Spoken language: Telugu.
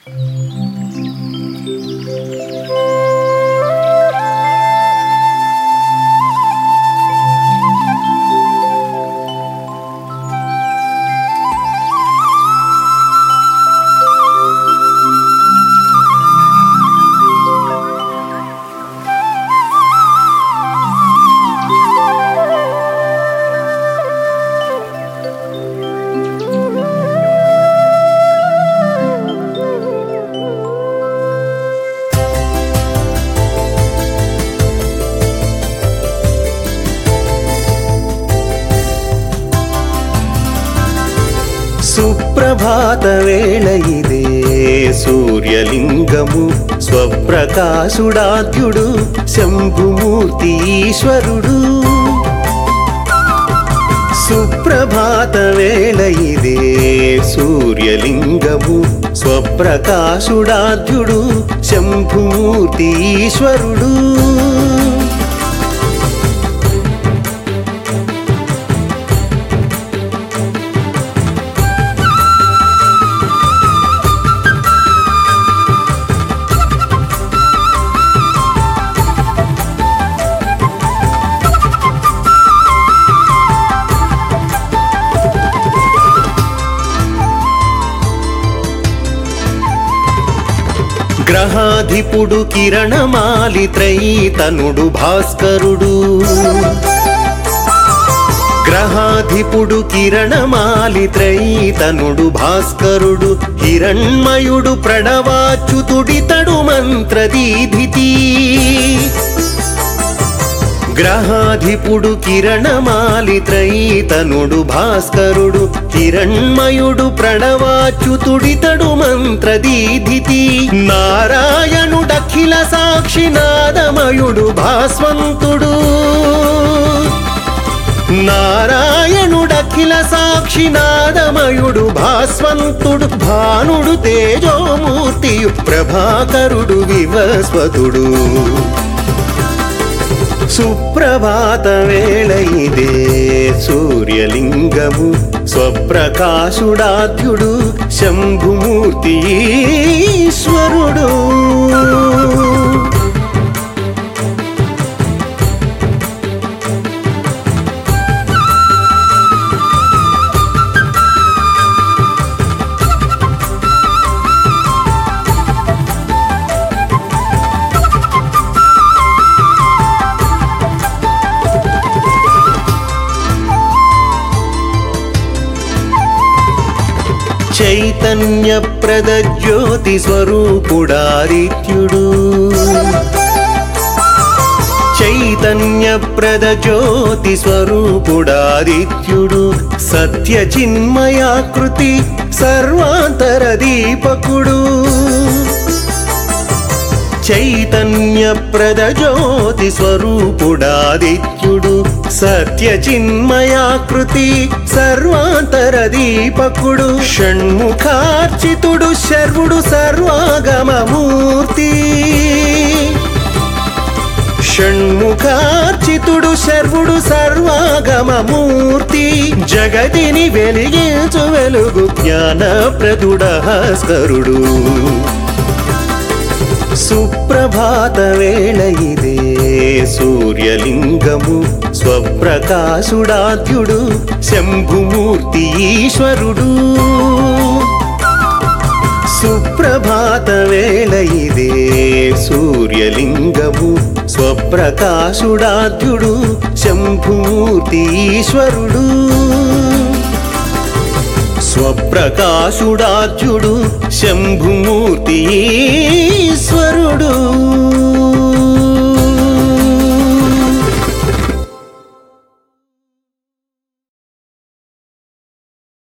సుప్రభాత వేళ ఇదే సూర్యలింగము స్వప్రకాశుడాద్యుడు శంభుమూర్తి ఈశ్వరుడు సుప్రభాత వేళ ఇదే సూర్యలింగము స్వప్రకాశుడాద్యుడు శంభుమూర్తి ఈశ్వరుడు గ్రహాధిపుడు కిరణమాలి త్రైతనుడు భాస్కరుడు గ్రహాధిపుడు కిరణమాలి త్రైతనుడు భాస్కరుడు హిరణ్మయుడు ప్రణవాచ్యుతుడితడు మంత్రదీధితి గ్రహాధిపుడు కిరణమాలి త్రైతనుడు భాస్కరుడు హిరణ్మయుడు ప్రణవాచ్యుతుడితడు మంత్రదీధితి నారాయణుడఖిల సాక్షినాదమయుడు భాస్వంతుడు నారాయణుడఖిల సాక్షినాదమయుడు భాస్వంతుడు భానుడు తేజోమూర్తియు ప్రభాకరుడు వివస్వతుడు సుప్రభాత వేళ ఇదే సూర్యలింగము స్వప్రకాశుడాద్యుడు శంభుమూర్తి ఈశ్వరుడు చైతన్య ప్రద జ్యోతి స్వరూపుడాదిత్యుడు చైతన్య ప్రద జ్యోతి స్వరూపుడాదిత్యుడు సత్య చిన్మయాకృతి సర్వాంతర దీపకుడు చైతన్య ప్రద జ్యోతి స్వరూపుడాదిత్యుడు సత్య చిన్మయాకృతి సర్వాంతర దీపకుడు షణ్ముఖార్చితుడు శర్వుడు సర్వాగమమూర్తి షణ్ముఖార్చితుడు శర్వుడు సర్వాగమమూర్తి జగతిని వెలిగించు వెలుగు జ్ఞానప్రదుడ భాస్కరుడు సుప్రభాత వేళ ఇదే సూర్యలింగము స్వప్రకాశుడాద్యుడు శంభుమూర్తి ఈశ్వరుడు సుప్రభాత వేళ ఇదే సూర్యలింగము స్వప్రకాశుడాద్యుడు శంభుమూర్తి ఈశ్వరుడు స్వప్రకాశుడాచ్యుడు శంభుమూర్తి ఈశ్వరుడు